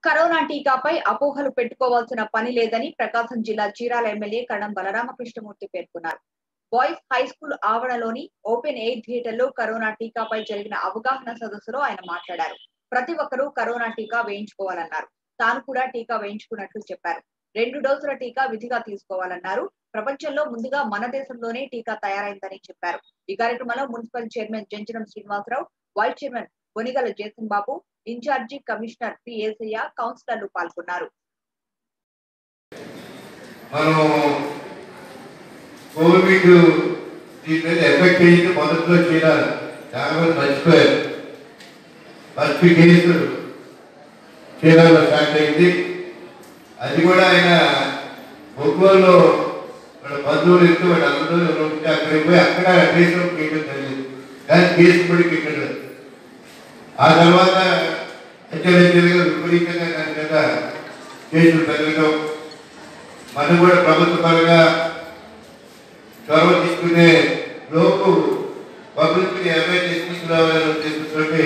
Corona టీకాపై అపోహలు పెట్టుకోవాల్సిన పని లేదని ప్రకాశం జిల్లా చీరాల ఎమ్మెల్యే కడం బలరామకృష్ణమూర్తి పేర్కొన్నారు బాయ్స్ హై స్కూల్ ఆవరణలోని ఓపెన్ ఎయిర్ థియేటర్ లో కరోనా టీకాపై జరిగిన అవగాహన సదస్సులో ఆయన మాట్లాడారు ప్రతి ఒక్కరూ కరోనా టీకా వేయించుకోవాలన్నారు తాను కూడా టీకా వేయించుకున్నట్లు చెప్పారు రెండు డోసుల టీకా విధిగా తీసుకోవాలన్నారు ప్రపంచంలో ముందుగా మన దేశంలోనే టీకా తయారైందని చెప్పారు ఈ కార్యక్రమంలో municipal chairman Janjanam Srinivasarao vice chairman Bonigala Jason Babu incharge commissioner P Esayya కౌన్సిలర్లు పాల్గొన్నారు మనం కోవిడ్ దీని మీద ఎఫెక్ట్ అయ్యింది మొదట్లో చేయాలి చాలా మంది మర్చిపోయారు ఫస్ట్ కేసు చీరాల్లో స్టార్ట్ అయింది అది కూడా ఆయన ఒంగోలులో వాళ్ళ బంధువులు ఇస్తూ వాళ్ళ అందరూ ఉంటే అక్కడికి పోయి అక్కడ కేసులో చేయడం జరిగింది కానీ కేసు కూడా ఇక్కడ ఆ తర్వాత హెచ్చరికలుగా విపరీతంగా దాని మీద కేసులు పెరగడం మనం కూడా ప్రభుత్వ పరంగా చొరవ తీసుకునే లోపు పబ్లిక్ అవేర్నెస్ తీసుకురావాలని ఉద్దేశంతో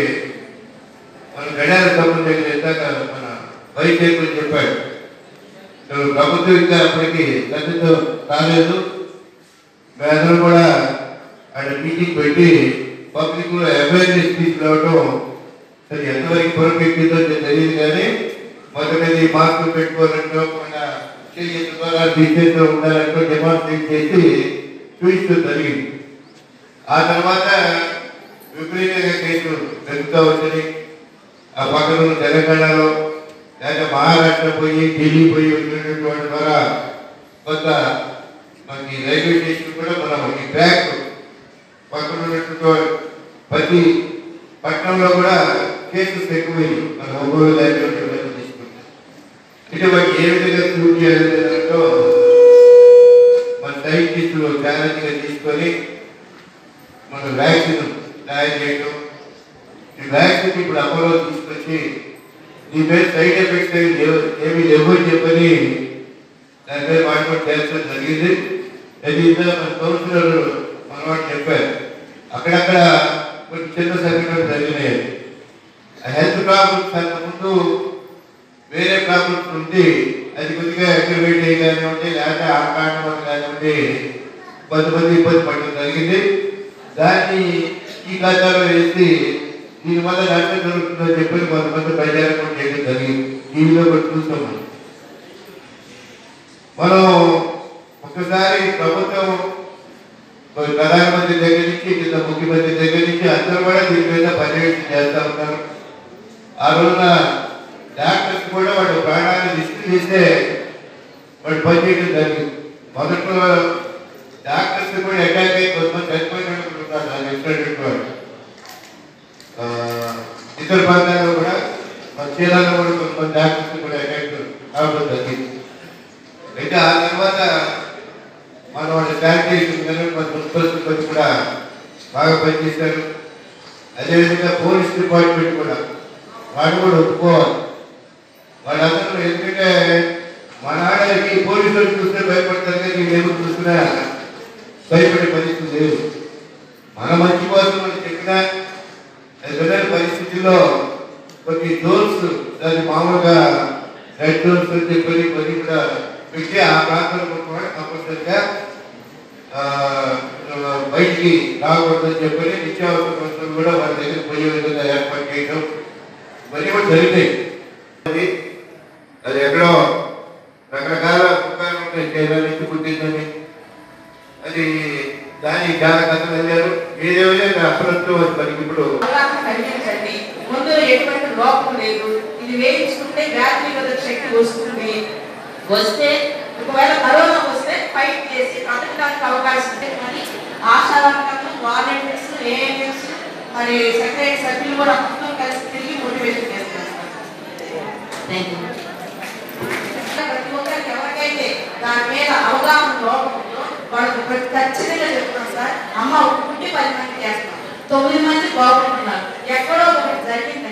మన గడియార తమ్ముడు దగ్గర ఇందాక మన వైస్ చైర్మన్ చెప్పాడు నువ్వు ప్రభుత్వం ఇంకా అప్పటికి పెద్దతో కాలేదు మేమందరం కూడా ఆయన మీటింగ్ పెట్టి పబ్లిక్ అవేర్నెస్ తీసుకురావడం అది ఎంతవరకు పొరపెట్టిందో తెలియదు కానీ మొదటిది మార్కులు పెట్టుకోవాలంటో మన చేతి ద్వారా తీసేస్తూ ఉండాలంటూ డెమాన్స్ట్రేట్ చేసి చూపిస్తూ జరిగింది ఆ తర్వాత విపరీతంగా కేసులు పెరుగుతూ వచ్చినాయి ఆ పక్కన ఉన్న తెలంగాణలో లేక మహారాష్ట్ర పోయి ఢిల్లీ పోయి వచ్చినటువంటి వాటి ద్వారా కొంత మనకి రైల్వే స్టేషన్ కూడా మనం ఈ ట్రాక్ పక్కన ఉన్నటువంటి వా- ప్రతి పట్టణంలో కూడా కేసెస్ ఎక్కువైంది మన ఒంగోలు రైల్వే స్టేషన్ తీసుకుంటే ఇటువంటి ఏ విధంగా ప్రూవ్ చేయాలంటో మన సైంటిస్టులు ఛాలెంజ్గా తీసుకొని మన వ్యాక్సిన్ తయారు చేయడం ఈ వ్యాక్సిన్ ఇప్పుడు అమలు తీసుకొచ్చి దీని మీద సైడ్ ఎఫెక్ట్స్ ఏమి లేవు ఏమి లేవు అని చెప్పని దాని మీద వాడుకోవడం చేస్తూ జరిగింది అది ఇందులో మన కౌన్సిలర్ మన వాడు చెప్పారు అక్కడక్కడ కొన్ని చిన్న సంఘటనలు జరిగినాయి ఆ హెల్త్ ప్రాబ్లమ్స్ అంత ముందు వేరే ప్రాబ్లమ్స్ ఉంది అది కొద్దిగా అగ్రివేట్ అయ్యి కానివ్వండి లేకపోతే ఆ కారణం వల్ల కానివ్వండి కొంతమంది ఇబ్బంది పడడం జరిగింది దాన్ని ఈ ఖాతాలో వేసి దీనివల్ల నష్టం జరుగుతుందని చెప్పి కొంతమంది ప్రజారం చేయడం జరిగింది టీవీలో కూడా చూస్తాం మనం. మనం ఒకసారి ప్రభుత్వం మరి ప్రధానమంత్రి దగ్గర నుంచి కింద ముఖ్యమంత్రి దగ్గర నుంచి అందరూ కూడా దీని మీద పర్యవేక్షణ చేస్తా ఉన్నారు ఆ రోజున డాక్టర్స్ కూడా వాడు ప్రాణాన్ని రిస్క్ చేస్తే వాడు పనిచేయడం జరిగింది మొదట్లో డాక్టర్స్ కూడా అటాక్ అయ్యి కొంతమంది చనిపోయినట్టు ఉన్నారు నాకు తెలిసినటువంటి వాడు ఆ, ఇతర ప్రాంతాల్లో కూడా మన చీరాల్లో కూడా కొంతమంది డాక్టర్స్ కూడా అటాక్ కావడం జరిగింది అయితే ఆ తర్వాత మన వాళ్ళ శానిటేషన్ కానీ మన మున్సిపల్ సిబ్బంది కూడా బాగా పనిచేశారు అదేవిధంగా పోలీస్ డిపార్ట్మెంట్ కూడా వాళ్ళు కూడా ఒప్పుకోవాలి వాళ్ళందరూ ఎందుకంటే మన ఆడకి పోలీసులు చూస్తే భయపడతారు కానీ వీళ్ళు చూసినా భయపడే పరిస్థితి లేదు మన మంచి కోసం మనం చెప్పినా అది వినని పరిస్థితుల్లో కొన్ని డోర్స్ దాన్ని మామూలుగా రెడ్ డోర్స్ అని చెప్పి కొన్ని కూడా పెట్టి ఆ ప్రాంతంలో కూడా కంపల్సరిగా ఆ, బయటికి రాకూడదని చెప్పి నిత్యావసర వస్తువులు కూడా వాళ్ళ దగ్గర పోయే విధంగా ఏర్పాటు చేయడం ఇవన్నీ కూడా జరిగినాయి అది అది ఎక్కడో రకరకాల పుకార్లు ఉంటాయి చైనా నుంచి పుట్టిందని అది దానికి చాలా కథలు వెళ్ళారు ఏదేమైనా అప్రస్తుతం అది మనకి ఇప్పుడు అవగాహన కలిగించండి ముందు ఎటువంటి లోపం లేదు ఇది వేయించుకుంటే వ్యాధి నిరోధక శక్తి వస్తుంది వస్తే ఒకవేళ కరోనా వస్తే ఫైట్ చేసి బతకడానికి అవకాశం ఉంది కానీ ఆశా వర్కర్లు వాలంటీర్స్ ఏఎన్ఎస్ మరి సెక్రటరీ సభ్యులు కూడా మొత్తం కలిసి తిరిగి మోటివేషన్ చేస్తారు థ్యాంక్ యూ ప్రతి ఒక్కరికి ఎవరికైతే దాని మీద అవగాహన లోపం ఉందో వాళ్ళకి ప్రతి- ఖచ్చితంగా చెప్తాం సార్ అమ్మ ఒక పుట్టి పది మంది చేస్తాం తొమ్మిది మంది బాగుంటున్నారు ఎక్కడో ఒకటి జరిగింది